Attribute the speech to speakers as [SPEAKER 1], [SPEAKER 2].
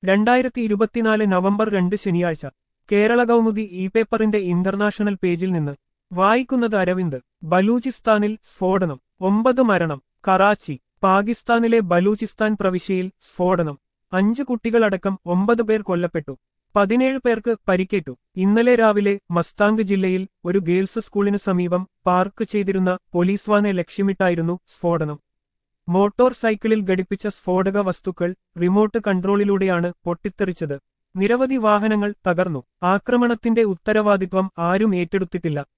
[SPEAKER 1] രണ്ടായിരത്തി ഇരുപത്തിനാല് നവംബർ രണ്ട് ശനിയാഴ്ച കേരള കൗമുദി ഇ പേപ്പറിന്റെ ഇന്റർനാഷണൽ പേജിൽ നിന്ന് വായിക്കുന്നത് അരവിന്ദ് ബലൂചിസ്ഥാനിൽ സ്ഫോടനം ഒമ്പത് മരണം കറാച്ചി പാകിസ്ഥാനിലെ ബലൂചിസ്ഥാൻ പ്രവിശ്യയിൽ സ്ഫോടനം അഞ്ച് കുട്ടികളടക്കം ഒമ്പത് പേർ കൊല്ലപ്പെട്ടു പതിനേഴ് പേർക്ക് പരിക്കേറ്റു ഇന്നലെ രാവിലെ മസ്താങ്ക് ജില്ലയിൽ ഒരു ഗേൾസ് സ്കൂളിന് സമീപം പാർക്ക് ചെയ്തിരുന്ന പോലീസ് വാനെ ലക്ഷ്യമിട്ടായിരുന്നു സ്ഫോടനം മോട്ടോർ സൈക്കിളിൽ ഘടിപ്പിച്ച സ്ഫോടക വസ്തുക്കൾ റിമോട്ട് കൺട്രോളിലൂടെയാണ് പൊട്ടിത്തെറിച്ചത് നിരവധി വാഹനങ്ങൾ തകർന്നു ആക്രമണത്തിന്റെ ഉത്തരവാദിത്വം ആരും ഏറ്റെടുത്തിട്ടില്ല